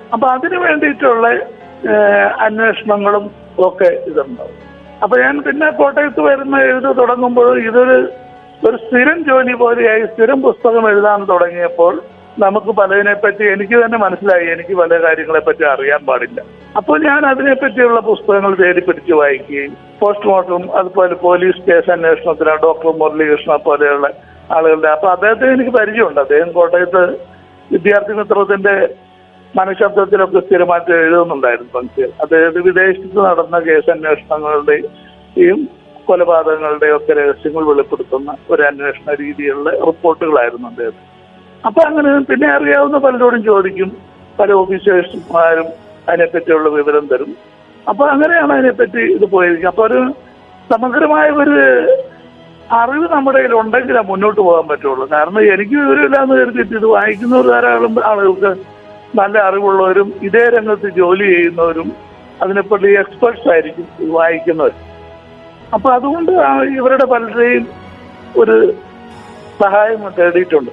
അപ്പൊ അതിനു വേണ്ടിയിട്ടുള്ള ഏഹ്, അന്വേഷണങ്ങളും ഒക്കെ ഇതുണ്ടാവും അപ്പൊ ഞാൻ പിന്നെ കോട്ടയത്ത് വരുന്ന എഴുതി തുടങ്ങുമ്പോൾ ഇതൊരു ഒരു സ്ഥിരം ജോലി പോലെയായി സ്ഥിരം പുസ്തകം എഴുതാൻ തുടങ്ങിയപ്പോൾ നമുക്ക് പലതിനെ പറ്റി എനിക്ക് തന്നെ മനസ്സിലായി എനിക്ക് പല കാര്യങ്ങളെ പറ്റി അറിയാൻ പാടില്ല അപ്പോൾ ഞാൻ അതിനെപ്പറ്റിയുള്ള പുസ്തകങ്ങൾ തേടി പിടിച്ച് വായിക്കുകയും പോസ്റ്റ്മോർട്ടം അതുപോലെ പോലീസ് കേസ് അന്വേഷണത്തിന് ഡോക്ടർ മുരളീകൃഷ്ണ പോലെയുള്ള ആളുകളുടെ അപ്പൊ അദ്ദേഹത്തെ എനിക്ക് പരിചയമുണ്ട് അദ്ദേഹം കോട്ടയത്ത് വിദ്യാർത്ഥി മിത്രത്തിന്റെ മനഃശബ്ദത്തിലൊക്കെ സ്ഥിരമായിട്ട് എഴുതുന്നുണ്ടായിരുന്നു പങ്ക്തികൾ അതായത് വിദേശത്ത് നടന്ന കേസ് അന്വേഷണങ്ങളുടെയും കൊലപാതകങ്ങളുടെയും ഒക്കെ രഹസ്യങ്ങൾ വെളിപ്പെടുത്തുന്ന ഒരു അന്വേഷണ രീതിയിലുള്ള റിപ്പോർട്ടുകളായിരുന്നു അദ്ദേഹം അപ്പൊ അങ്ങനെ പിന്നെ അറിയാവുന്ന പലരോടും ചോദിക്കും പല ഓഫീസേഴ്സുമാരും അതിനെപ്പറ്റിയുള്ള വിവരം തരും അപ്പൊ അങ്ങനെയാണ് അതിനെപ്പറ്റി ഇത് പോയിരിക്കും അപ്പൊ ഒരു സമഗ്രമായ ഒരു അറിവ് നമ്മുടെ കയ്യിൽ ഉണ്ടെങ്കിലേ മുന്നോട്ട് പോകാൻ പറ്റുള്ളൂ കാരണം എനിക്ക് വിവരമില്ലാന്ന് കരുതിയിട്ട് ഇത് വായിക്കുന്നവർ ധാരാളം ആളുകൾക്ക് നല്ല അറിവുള്ളവരും ഇതേ രംഗത്ത് ജോലി ചെയ്യുന്നവരും അതിനെപ്പറ്റി എക്സ്പേർട്സ് ആയിരിക്കും ഇത് വായിക്കുന്നവർ അപ്പൊ അതുകൊണ്ട് ആ ഇവരുടെ പലരുടെയും ഒരു സഹായം തേടിയിട്ടുണ്ട്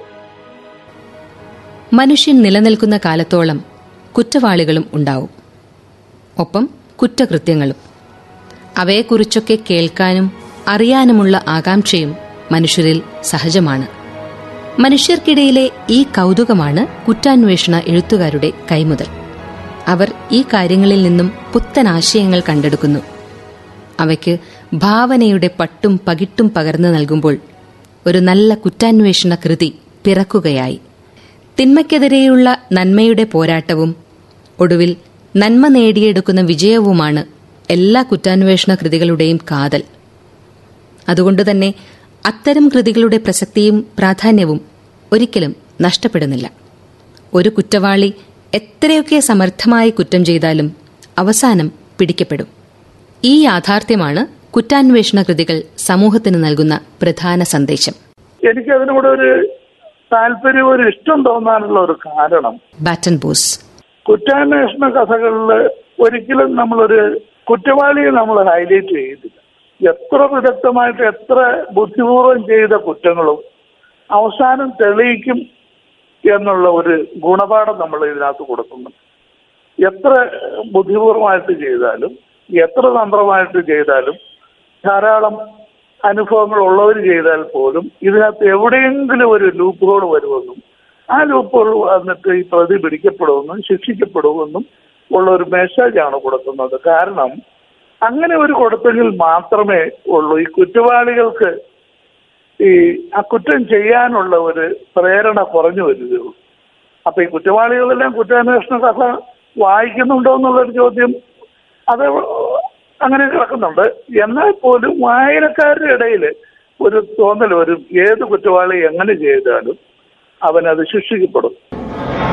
മനുഷ്യൻ നിലനിൽക്കുന്ന കാലത്തോളം കുറ്റവാളികളും ഉണ്ടാവും ഒപ്പം കുറ്റകൃത്യങ്ങളും അവയെക്കുറിച്ചൊക്കെ കേൾക്കാനും അറിയാനുമുള്ള ആകാംക്ഷയും മനുഷ്യരിൽ സഹജമാണ് മനുഷ്യർക്കിടയിലെ ഈ കൗതുകമാണ് കുറ്റാന്വേഷണ എഴുത്തുകാരുടെ കൈമുതൽ അവർ ഈ കാര്യങ്ങളിൽ നിന്നും പുത്തൻ ആശയങ്ങൾ കണ്ടെടുക്കുന്നു അവയ്ക്ക് ഭാവനയുടെ പട്ടും പകിട്ടും പകർന്നു നൽകുമ്പോൾ ഒരു നല്ല കുറ്റാന്വേഷണ കൃതി പിറക്കുകയായി തിന്മയ്ക്കെതിരെയുള്ള നന്മയുടെ പോരാട്ടവും ഒടുവിൽ നന്മ നേടിയെടുക്കുന്ന വിജയവുമാണ് എല്ലാ കുറ്റാന്വേഷണ കൃതികളുടെയും കാതൽ അതുകൊണ്ടുതന്നെ അത്തരം കൃതികളുടെ പ്രസക്തിയും പ്രാധാന്യവും ഒരിക്കലും നഷ്ടപ്പെടുന്നില്ല ഒരു കുറ്റവാളി എത്രയൊക്കെ സമർത്ഥമായി കുറ്റം ചെയ്താലും അവസാനം പിടിക്കപ്പെടും ഈ യാഥാർത്ഥ്യമാണ് കുറ്റാന്വേഷണ കൃതികൾ സമൂഹത്തിന് നൽകുന്ന പ്രധാന സന്ദേശം എനിക്ക് അതിനോട് ഒരു താല്പര്യം ഒരു ഇഷ്ടം തോന്നാനുള്ള ഒരു കാരണം ബാറ്റൻ ബോസ് കുറ്റാന്വേഷണ കഥകളിൽ ഒരിക്കലും നമ്മളൊരു കുറ്റവാളിയെ നമ്മൾ ഹൈലൈറ്റ് ചെയ്തില്ല എത്ര വിദഗ്ധമായിട്ട് എത്ര ബുദ്ധിപൂർവം ചെയ്ത കുറ്റങ്ങളും അവസാനം തെളിയിക്കും എന്നുള്ള ഒരു ഗുണപാഠം നമ്മൾ ഇതിനകത്ത് കൊടുക്കുന്നു എത്ര ബുദ്ധിപൂർവമായിട്ട് ചെയ്താലും എത്ര തന്ത്രമായിട്ട് ചെയ്താലും ധാരാളം അനുഭവങ്ങൾ ഉള്ളവർ ചെയ്താൽ പോലും ഇതിനകത്ത് എവിടെയെങ്കിലും ഒരു ലൂപ്പ് ഹോൾ വരുമെന്നും ആ ലൂപ്പ് ഹോൾ വന്നിട്ട് ഈ പ്രതി പിടിക്കപ്പെടുമെന്നും ശിക്ഷിക്കപ്പെടുമെന്നും ഉള്ള ഒരു മെസ്സേജാണ് കൊടുക്കുന്നത് കാരണം അങ്ങനെ ഒരു കൊടുത്തെങ്കിൽ മാത്രമേ ഉള്ളൂ ഈ കുറ്റവാളികൾക്ക് ഈ ആ കുറ്റം ചെയ്യാനുള്ള ഒരു പ്രേരണ കുറഞ്ഞു വരികയുള്ളൂ അപ്പൊ ഈ കുറ്റവാളികളെല്ലാം കുറ്റാന്വേഷണ കഥ വായിക്കുന്നുണ്ടോ എന്നുള്ളൊരു ചോദ്യം അത് അങ്ങനെ കിടക്കുന്നുണ്ട് എന്നാൽ പോലും വായനക്കാരുടെ ഇടയിൽ ഒരു തോന്നൽ വരും ഏത് കുറ്റവാളി എങ്ങനെ ചെയ്താലും അവനത് ശിക്ഷിക്കപ്പെടും